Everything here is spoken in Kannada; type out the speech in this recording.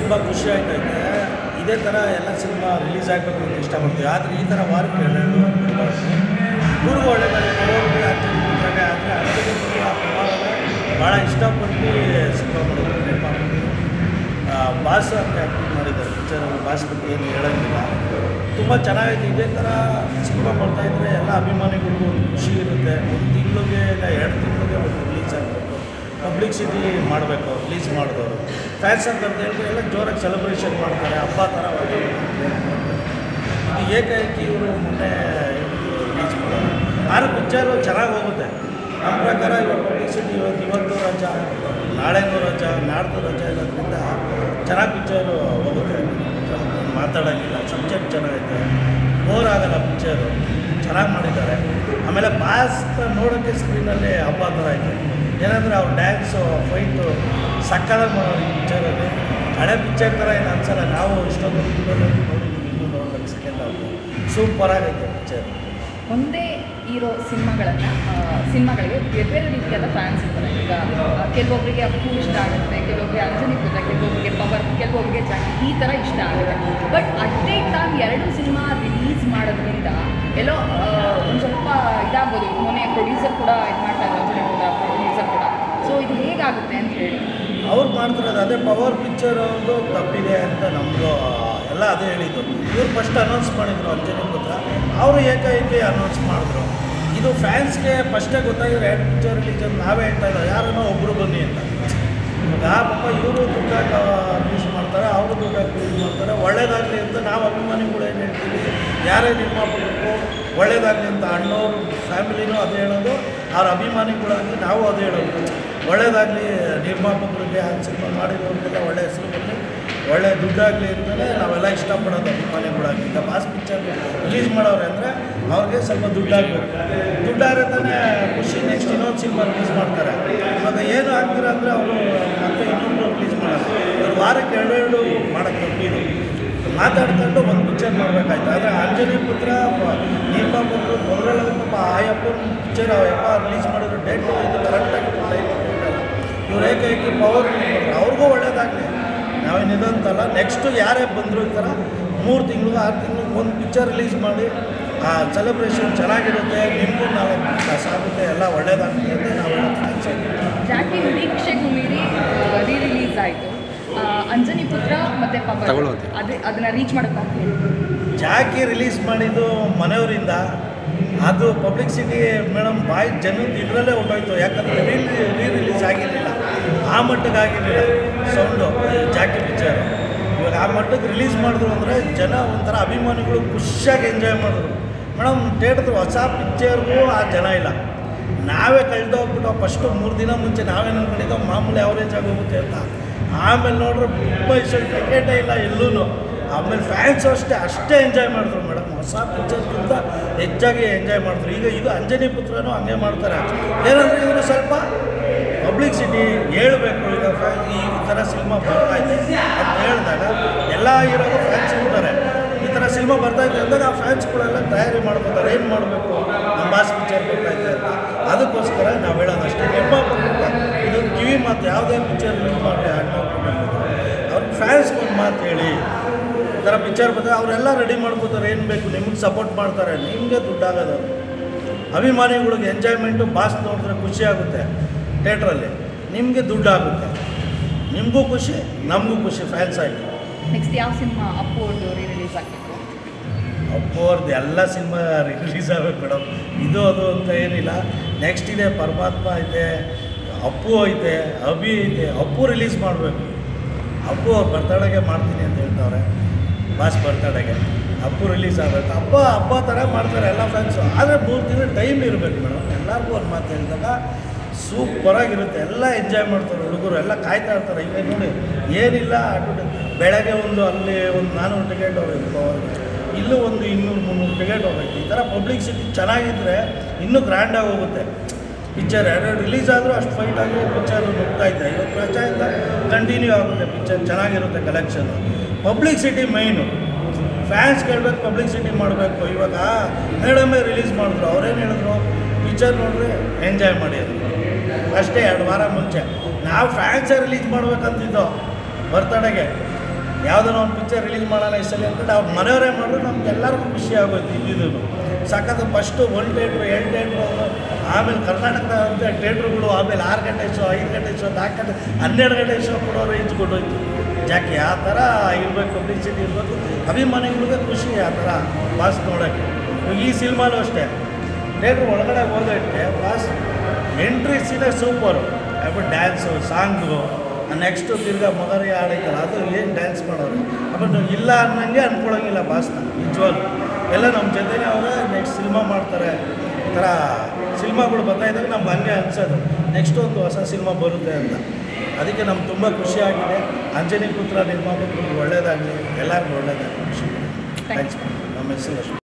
ತುಂಬ ಖುಷಿ ಆಗ್ತೈತೆ ಇದೇ ಥರ ಎಲ್ಲ ಸಿನಿಮಾ ರಿಲೀಸ್ ಆಗಬೇಕು ಅಂತ ಇಷ್ಟಪಡ್ತೀವಿ ಆದರೆ ಈ ಥರ ವಾರಕ್ಕೆ ಎರಡೆರಡು ಊರಿಗೂ ಒಳ್ಳೆಯದಾಗಿ ಕೊಡೋರಿಗೆ ಆಚರಣೆ ಆದರೆ ಅದಕ್ಕೆ ಭಾಳ ಇಷ್ಟಪಟ್ಟು ಸಿನಿಮಾ ಮಾಡಿದ್ರು ನಿರ್ಮಾಪಕರು ಆ, ಬಾಸ್ ಅಂತ ಆ್ಯಕ್ಟಿಂಗ್ ಮಾಡಿದ್ದಾರೆ ಪಿಕ್ಚರಲ್ಲಿ ಬಾಸ್ ಬಗ್ಗೆ ಏನು ಹೇಳೋಂಗಿಲ್ಲ ತುಂಬ ಚೆನ್ನಾಗೈತೆ ಇದೇ ಥರ ಸಿನಿಮಾ ಮಾಡ್ತಾಯಿದ್ರೆ ಎಲ್ಲ ಅಭಿಮಾನಿಗಳಿಗೂ ಒಂದು ಖುಷಿ ಇರುತ್ತೆ ಒಂದು ತಿಂಗಳಿಗೆ ಇಲ್ಲ ಎರಡು ತಿಂಗಳಿಗೆ ಒಂದು ರಿಲೀಸ್ ಆಗಬೇಕು ಪಬ್ಲಿಸಿಟಿ ಮಾಡಬೇಕು ರಿಲೀಸ್ ಮಾಡಿದವರು ಫ್ಯಾನ್ಸ್ ಅಂತ ಹೇಳಿದ್ರೆ ಎಲ್ಲ ಜೋರಾಗಿ ಸೆಲೆಬ್ರೇಷನ್ ಮಾಡ್ತಾರೆ ಹಬ್ಬ ಥರ ಇದು ಏಕಾಏಕಿ ಇವರು ಮೊನ್ನೆ ರಿಲೀಸ್ ಮಾಡೋದು ಆರು ಪಿಕ್ಚರು ಚೆನ್ನಾಗಿ ಹೋಗುತ್ತೆ ನಮ್ಮ ಪ್ರಕಾರ ಇವಾಗ ಪಬ್ಲಿಸಿಟಿ ಇವತ್ತು ಇವತ್ತು ರಜಾ ನಾಳೆನೂ ರಜಾ ನಾಡ್ದು ರಜಾ ಇರೋದ್ರಿಂದ ಚೆನ್ನಾಗಿ ಪಿಕ್ಚರು ಹೋಗುತ್ತೆ ಮಾತಾಡೋಂಗಿಲ್ಲ ಸಬ್ಜೆಕ್ಟ್ ಚೆನ್ನಾಗೈತೆ ಬೋರ್ ಆಗಲ್ಲ ಪಿಕ್ಚರು ಚೆನ್ನಾಗಿ ಮಾಡಿದ್ದಾರೆ ಆಮೇಲೆ ಬಾಸ್ ನೋಡೋಕ್ಕೆ ಸ್ಕ್ರೀನಲ್ಲಿ ಹಬ್ಬ ಥರ ಐತೆ ಏನಂದರೆ ಅವ್ರ ಡ್ಯಾನ್ಸು ಫೈಟು ಸಕ್ಕದಾಗಿ ಮಾಡೋರು ಈ ಪಿಕ್ಚರಲ್ಲಿ ಹಳೆ ಪಿಕ್ಚರ್ ಥರ ಏನು ಅನ್ಸಲ್ಲ ನಾವು ಇಷ್ಟೊಂದು ನೋಡಿದ್ದೀವಿ ಇನ್ನೂ ನೋಡ್ಬೇಕು ಸೆಕೆಂಡ್ ಹಾಫ್ ಸೂಪರ್ ಆಗೈತೆ ಪಿಕ್ಚರ್ ಒಂದೇ ಇರೋ ಸಿನಿಮಾಗಳನ್ನು ಸಿನಿಮಾಗಳಿಗೆ ಬೇರೆ ಬೇರೆ ರೀತಿಯಾದ ಫ್ಯಾನ್ಸ್ ಇರ್ತಾರೆ ಈಗ ಆ, ಕೆಲವೊಬ್ಬರಿಗೆ ಅಪ್ಪು ಇಷ್ಟ ಆಗುತ್ತೆ ಕೆಲವೊಬ್ಬರಿಗೆ ಅಂಜನಿ ಪುತ್ರ ಕೆಲವೊಬ್ಬರಿಗೆ ಪವರ್ ಕೆಲವೊಬ್ಬರಿಗೆ ಜಾಕಿ ಈ ಥರ ಇಷ್ಟ ಆಗುತ್ತೆ ಬಟ್ ಅಟ್ ಎ ಟೈಮ್ ಎರಡು ಸಿನಿಮಾ ರಿಲೀಸ್ ಮಾಡೋದ್ರಿಂದ ಎಲ್ಲೋ ಒಂದು ಸ್ವಲ್ಪ ಇದಾಗ್ಬೋದು ಮೊನ್ನೆ ಪ್ರೊಡ್ಯೂಸರ್ ಕೂಡ ಇದು ಮಾಡ್ತಾ ಇದ್ದಾರೆ ಅಂಜನಿ ಪುತ್ರ ಪ್ರೊಡ್ಯೂಸರ್ ಕೂಡ ಸೊ ಇದು ಹೇಗಾಗುತ್ತೆ ಅಂತ ಹೇಳಿ ಅವ್ರು ಮಾಡ್ತಿರೋದು ಅದೇ ಪವರ್ ಪಿಕ್ಚರ್ ಅವ್ರದ್ದು ತಪ್ಪಿದೆ ಅಂತ ನಮಗೂ ಎಲ್ಲ ಅದೇ ಹೇಳಿದ್ದು ಇವ್ರು ಫಸ್ಟ್ ಅನೌನ್ಸ್ ಮಾಡಿದ್ರು ಅಂಜನಿ ಪುತ್ರ ಅವರು ಏಕಾಏಕಿ ಅನೌನ್ಸ್ ಮಾಡಿದ್ರು ಇದು ಫ್ಯಾನ್ಸ್ಗೆ ಫಸ್ಟೇ ಗೊತ್ತಾಗಿದ್ರೆ ಎರಡು ಪಿಕ್ಚರ್ ರಿಲೀಸ್ ಅಂತ ನಾವೇ ಹೇಳ್ತಾ ಇದ್ದೀವಿ ಯಾರನ್ನೋ ಒಬ್ಬರು ಬನ್ನಿ ಅಂತ ಇವಾಗ ಪಾಪ ಇವರು ದುಡ್ಡಾಗ ಯೂಸ್ ಮಾಡ್ತಾರೆ ಅವರು ದುಡ್ಡಾಗಿ ಯೂಸ್ ಮಾಡ್ತಾರೆ ಒಳ್ಳೇದಾಗಲಿ ಅಂತ ನಾವು ಅಭಿಮಾನಿಗಳು ಏನು ಹೇಳ್ತೀವಿ ಯಾರೇ ನಿರ್ಮಾಪಕರು ಒಳ್ಳೇದಾಗಲಿ ಅಂತ ಅಣ್ಣವ್ರು ಫ್ಯಾಮಿಲಿನೂ ಅದೇ ಹೇಳೋದು ಅವ್ರ ಅಭಿಮಾನಿಗಳಾಗಲಿ ನಾವು ಅದೇ ಹೇಳೋದು ಒಳ್ಳೇದಾಗಲಿ ನಿರ್ಮಾಪಕರಿಗೆ ಆ ಸಿನಿಮಾ ಮಾಡಿರೋರಿಗೆಲ್ಲ ಒಳ್ಳೆ ಹೆಸರು ಬರಲಿ ಒಳ್ಳೆ ದುಡ್ಡಾಗಲಿ ಅಂತಲೇ ನಾವೆಲ್ಲ ಇಷ್ಟಪಡೋದು ಅಭಿಮಾನಿಗಳಾಗಲಿ ಈಗ ಮಾಸ್ ಪಿಕ್ಚರ್ ರಿಲೀಸ್ ಮಾಡೋರೆ ಅಂದರೆ ಅವ್ರಿಗೆ ಸ್ವಲ್ಪ ದುಡ್ಡಾಗಬೇಕು ದುಡ್ಡಾದ್ರೆ ತಾನೇ ಖುಷಿ ನೆಕ್ಸ್ಟ್ ಇನ್ನೊಂದು ಸಿನಿಮಾ ರಿಲೀಸ್ ಮಾಡ್ತಾರೆ ಇವಾಗ ಏನು ಆಗ್ತೀರ ಅಂದರೆ ಅವರು ಮತ್ತೆ ಇನ್ನೊಂದು ರಿಲೀಸ್ ಮಾಡೋದು ಇವ್ರು ವಾರಕ್ಕೆ ಎರಡೆರಡು ಮಾಡೋಕ್ಕೆ ತಪ್ಪಿದು ಮಾತಾಡ್ಕೊಂಡು ಒಂದು ಪಿಕ್ಚರ್ ಮಾಡಬೇಕಾಯ್ತು ಆದರೆ ಆಂಜನೇಯ ಪುತ್ರ ನಿರ್ಮಾಪಕರು ಮೊದಲೆಲ್ಲ ಪಾಪ ಆಯಪ್ಪ ಪಿಕ್ಚರ್ ಅಯ್ಯಪ್ಪ ರಿಲೀಸ್ ಮಾಡಿದ್ರು ಡೇಟ್ ಇದು ಕರೆಕ್ಟಾಗಿ ಟೈಮ್ ಇವ್ರು ಏಕೈಕಿ ಪವರ್ ಅವ್ರಿಗೂ ಒಳ್ಳೇದಾಗಲಿ ನಾವೇನು ಇದಂತಲ್ಲ ನೆಕ್ಸ್ಟು ಯಾರೇ ಬಂದರೂ ಈ ಥರ ಮೂರು ತಿಂಗಳು ಆರು ತಿಂಗಳು ಒಂದು ಪಿಕ್ಚರ್ ರಿಲೀಸ್ ಮಾಡಿ ಆ ಸೆಲೆಬ್ರೇಷನ್ ಚೆನ್ನಾಗಿರುತ್ತೆ ನಿಮಗೂ ನಾಲ್ಕು ಸಾಗುತ್ತೆ ಎಲ್ಲ ಒಳ್ಳೇದಾಗುತ್ತೆ ಅಂತ ನಾವು ಹೇಳೋದು ಜಾಕಿ ನಿರೀಕ್ಷೆಗೂ ಮೀರಿ ರೀ ರಿಲೀಸ್ ಆಯಿತು ಅಂಜನಿ ಪುತ್ರ ಮತ್ತು ಪವರ್ ತಗೊಳ್ಳೋದು. ಅದೇ ಅದನ್ನು ರೀಚ್ ಮಾಡೋಕ್ಕಾಗ್ತದೆ ಜಾಕಿ ರಿಲೀಸ್ ಮಾಡಿದ್ದು ಮನೆಯವರಿಂದ ಅದು ಪಬ್ಲಿಸಿಟಿ ಮೇಡಮ್ ಬಾಯಿ ಜನದ ಇದರಲ್ಲೇ ಹೊಟ್ಟೋಯ್ತು ಯಾಕಂದರೆ ರೀ ರೀ ರಿಲೀಸ್ ಆಗಿರಲಿಲ್ಲ ಆ ಮಟ್ಟಕ್ಕೆ ಆಗಿರಲಿಲ್ಲ ಸೌಂಡು ಜಾಕಿ ಪಿಕ್ಚರು ಇವಾಗ ಆ ಮಟ್ಟಕ್ಕೆ ರಿಲೀಸ್ ಮಾಡಿದ್ರು ಅಂದರೆ ಜನ ಒಂಥರ ಅಭಿಮಾನಿಗಳು ಖುಷಿಯಾಗಿ ಎಂಜಾಯ್ ಮಾಡಿದ್ರು ಮೇಡಮ್ ಥಿಯೇಟ್ರ್ ಹೊಸ ಪಿಕ್ಚರ್ಗೂ ಆ ಜನ ಇಲ್ಲ ನಾವೇ ಕಳೆದೋಗ್ಬಿಟ್ಟು ಫಸ್ಟು ಮೂರು ದಿನ ಮುಂಚೆ ನಾವೇನು ಅನ್ಕೊಂಡಿದ್ದೋ ಮಾಮೂಲಿ ಅವರೇಜ್ ಆಗೋಗುತ್ತೆ ಅಂತ ಆಮೇಲೆ ನೋಡ್ರೆ ತುಂಬ ಇಷ್ಟ ಟಿಕೆಟೇ ಇಲ್ಲ ಎಲ್ಲೂ ಆಮೇಲೆ ಫ್ಯಾನ್ಸ್ ಅಷ್ಟೇ ಅಷ್ಟೇ ಎಂಜಾಯ್ ಮಾಡಿದ್ರು ಮೇಡಮ್ ಹೊಸ ಪಿಕ್ಚರ್ಗಿಂತ ಹೆಚ್ಚಾಗಿ ಎಂಜಾಯ್ ಮಾಡಿದ್ರು ಈಗ ಇದು ಅಂಜನಿ ಪುತ್ರನೂ ಹಂಗೆ ಮಾಡ್ತಾರೆ ಏನಂದರೆ ಇವರು ಸ್ವಲ್ಪ ಪಬ್ಲಿಸಿಟಿ ಹೇಳಬೇಕು ಈಗ ಫ್ಯಾನ್ ಈ ಥರ ಸಿನಿಮಾ ಬರ್ತಾ ಇದೆ ಅಂತ ಹೇಳಿದಾಗ ಎಲ್ಲ ಹೀರೋಗೂ ಫ್ಯಾನ್ಸ್ ಇರ್ತಾರೆ ಈ ಥರ ಸಿನಿಮಾ ಬರ್ತಾ ಇದೆ ಅಂದಾಗ ಆ ಫ್ಯಾನ್ಸ್ಗಳೆಲ್ಲ ತಯಾರಿ ಮಾಡ್ಕೋತಾರೆ ಏನು ಮಾಡಬೇಕು ನಮ್ಮ ಬಾಸ್ ಪಿಕ್ಚರ್ ಬರ್ತಾ ಇದೆ ಅಂತ ಅದಕ್ಕೋಸ್ಕರ ನಾವು ಹೇಳೋದಷ್ಟೇ ನಿರ್ಮಾಪಕರು ಇದು ಕಿವಿ ಮಾತು ಯಾವುದೇ ಪಿಕ್ಚರ್ ರಿಲೀಸ್ ಮಾಡಿ ಅವ್ರಿಗೆ ಫ್ಯಾನ್ಸ್ ಒಂದು ಮಾತು ಹೇಳಿ ಈ ಥರ ಪಿಕ್ಚರ್ ಬಂದರೆ ಅವರೆಲ್ಲ ರೆಡಿ ಮಾಡ್ಕೋತಾರೆ ಏನು ಬೇಕು ನಿಮಗೆ ಸಪೋರ್ಟ್ ಮಾಡ್ತಾರೆ ನಿಮಗೆ ದುಡ್ಡಾಗೋದು ಅದು. ಅಭಿಮಾನಿಗಳಿಗೆ ಎಂಜಾಯ್ಮೆಂಟು ಬಾಸ್ ನೋಡಿದ್ರೆ ಖುಷಿ ಆಗುತ್ತೆ ಥಿಯೇಟ್ರಲ್ಲಿ ನಿಮಗೆ ದುಡ್ಡಾಗುತ್ತೆ ನಿಮಗೂ ಖುಷಿ ನಮಗೂ ಖುಷಿ ಫ್ಯಾನ್ಸ್ ಆಗಿ ನೆಕ್ಸ್ಟ್ ಯಾವ ಸಿನಿಮಾ ಅಪ್ಪು ಅವ್ರದ್ದು ರೀ ರಿಲೀಸ್ ಆಗಬೇಕು ಅಪ್ಪು ಅವ್ರದ್ದು ಎಲ್ಲ ಸಿನಿಮಾ ರಿಲೀಸ್ ಆಗಬೇಕು ಮೇಡಮ್ ಇದು ಅದು ಅಂತ ಏನಿಲ್ಲ ನೆಕ್ಸ್ಟ್ ಇದೆ ಪರಮಾತ್ಮ ಐತೆ ಅಪ್ಪು ಐತೆ ಅಭಿ ಐತೆ ಅಪ್ಪು ರಿಲೀಸ್ ಮಾಡಬೇಕು ಅಪ್ಪು ಅವ್ರ ಬರ್ತಡೆಗೆ ಮಾಡ್ತೀನಿ ಅಂತ ಹೇಳ್ತವ್ರೆ ಬಾಸ್ ಬರ್ತಡೆಗೆ ಅಪ್ಪು ರಿಲೀಸ್ ಆಗಬೇಕು ಹಬ್ಬ ಹಬ್ಬ ಥರ ಮಾಡ್ತಾರೆ ಎಲ್ಲ ಫ್ಯಾನ್ಸು ಆದರೆ ಮೂರು ತಿಂಗಳು ಟೈಮ್ ಇರಬೇಕು ಮೇಡಮ್ ಎಲ್ಲರಿಗೂ ಒಂದು ಮಾತು ಹೇಳಿದಾಗ ಸೂಪರಾಗಿರುತ್ತೆ ಎಲ್ಲ ಎಂಜಾಯ್ ಮಾಡ್ತಾರೆ ಹುಡುಗರು ಎಲ್ಲ ಕಾಯ್ತಾ ಇರ್ತಾರೆ ಈಗ ನೋಡಿ ಏನಿಲ್ಲ ಅಡ್ವರ್ಟೈಸ್ ಬೆಳಗ್ಗೆ ಒಂದು ಅಲ್ಲಿ ಒಂದು ನಾನ್ನೂರು ಟಿಕೆಟ್ ಹೋಗಬೇಕು ಅವ್ರಿಗೆ ಇಲ್ಲೂ ಒಂದು ಇನ್ನೂರು ಮುನ್ನೂರು ಟಿಕೆಟ್ ಹೋಗಬೇಕು ಈ ಥರ ಪಬ್ಲಿಸಿಟಿ ಚೆನ್ನಾಗಿದ್ದರೆ ಇನ್ನೂ ಗ್ರ್ಯಾಂಡಾಗಿ ಹೋಗುತ್ತೆ ಪಿಕ್ಚರ್ ಎರಡು ರಿಲೀಸ್ ಆದರೂ ಅಷ್ಟು ಫೈಟ್ ಆಗಿ ಪಿಕ್ಚರ್ ನುಗ್ತಾ ಇದೆ ಇವತ್ತು ರಜೆಯಿಂದ ಕಂಟಿನ್ಯೂ ಆಗುತ್ತೆ ಪಿಕ್ಚರ್ ಚೆನ್ನಾಗಿರುತ್ತೆ ಕಲೆಕ್ಷನ್ ಪಬ್ಲಿಸಿಟಿ ಮೈನು ಫ್ಯಾನ್ಸ್ ಕೇಳಬೇಕು ಪಬ್ಲಿಸಿಟಿ ಮಾಡಬೇಕು ಇವಾಗ ಮೇಡಮೇ ರಿಲೀಸ್ ಮಾಡಿದ್ರು ಅವ್ರೇನು ಹೇಳಿದ್ರು ಪಿಕ್ಚರ್ ನೋಡ್ರಿ ಎಂಜಾಯ್ ಮಾಡಿ ಅದು ಅಷ್ಟೇ ಎರಡು ವಾರ ಮುಂಚೆ ನಾವು ಫ್ಯಾನ್ಸೇ ರಿಲೀಸ್ ಮಾಡ್ಬೇಕಂತಿದ್ದೋ ಬರ್ತಡೆಗೆ ಯಾವುದೋ ಒಂದು ಪಿಕ್ಚರ್ ರಿಲೀಸ್ ಮಾಡೋಣ ಈ ಸಲ ಅಂದ್ಕೊಂಡು ಅವ್ರ ಮನೆಯವರೇ ಮಾಡಿದ್ರು ನಮ್ಗೆ ಎಲ್ಲರಿಗೂ ಖುಷಿ ಆಗೋಯ್ತು ಇದ್ದಿದ್ದು ಸಖತ್ ಫಸ್ಟು ಒಂದು ಥಿಯೇಟ್ರು ಎರಡು ಥಿಯೇಟ್ರು ಆಮೇಲೆ ಕರ್ನಾಟಕದ ಅಂತ ಥಿಯೇಟ್ರುಗಳು ಆಮೇಲೆ ಆರು ಗಂಟೆ ಶೋ ಐದು ಗಂಟೆ ಶೋ ನಾಲ್ಕು ಗಂಟೆ ಹನ್ನೆರಡು ಗಂಟೆ ಶೋ ಕೊಡೋ ರೇಂಜ್ ಕೊಟ್ಟೋಯ್ತು ಜಾಕಿ ಆ ಥರ ಇರಬೇಕು ಪಬ್ಲಿಸಿಟಿ ಇರಬೇಕು ಅಭಿಮಾನಿಗಳಿಗೆ ಖುಷಿ ಆ ಥರ ಬಾಸ್ ನೋಡೋಕ್ಕೆ ಇವಾಗ ಈ ಸಿನಿಮಾಲು ಅಷ್ಟೇ ಥಿಯೇಟ್ರ್ ಒಳಗಡೆ ಹೋಗೋಕ್ಕೆ ಬಾಸ್ ಎಂಟ್ರಿ ಸೀನೇ ಸೂಪರು ಆಮೇಲೆ ಡ್ಯಾನ್ಸು ಸಾಂಗು ನೆಕ್ಸ್ಟು ತಿರ್ಗಾ ಮಗರಿ ಆಡೈತಲ್ಲ ಅದು ಏನು ಡ್ಯಾನ್ಸ್ ಮಾಡೋರು ಆಮೇಲೆ ಇಲ್ಲ ಅನ್ನಂಗೆ ಅಂದ್ಕೊಳಂಗಿಲ್ಲ ಬಾಸ್ನ ನಿಜವಾಗ್ಲು ಎಲ್ಲ ನಮ್ಮ ಜೊತೆನೇ ಅವರೇ ನೆಕ್ಸ್ಟ್ ಸಿನಿಮಾ ಮಾಡ್ತಾರೆ ಈ ಥರ ಸಿನಿಮಾಗಳು ಬರ್ತಾ ಇದ್ದಾಗ ನಮ್ಗೆ ಹಂಗೆ ಅನ್ಸೋದು ನೆಕ್ಸ್ಟ್ ಒಂದು ಹೊಸ ಸಿನಿಮಾ ಬರುತ್ತೆ ಅಂತ ಅದಕ್ಕೆ ನಮ್ಗೆ ತುಂಬ ಖುಷಿಯಾಗಿದೆ ಅಂಜನಿ ಪುತ್ರ ನಿರ್ಮಾಪಕರಿಗೆ ಒಳ್ಳೇದಾಗಲಿ ಎಲ್ಲರಿಗೂ ಒಳ್ಳೇದಾಗಲಿ ಖುಷಿ ಥ್ಯಾಂಕ್ಸ್ ನಮ್ಮ ಹೆಸರು ಅಷ್ಟೇ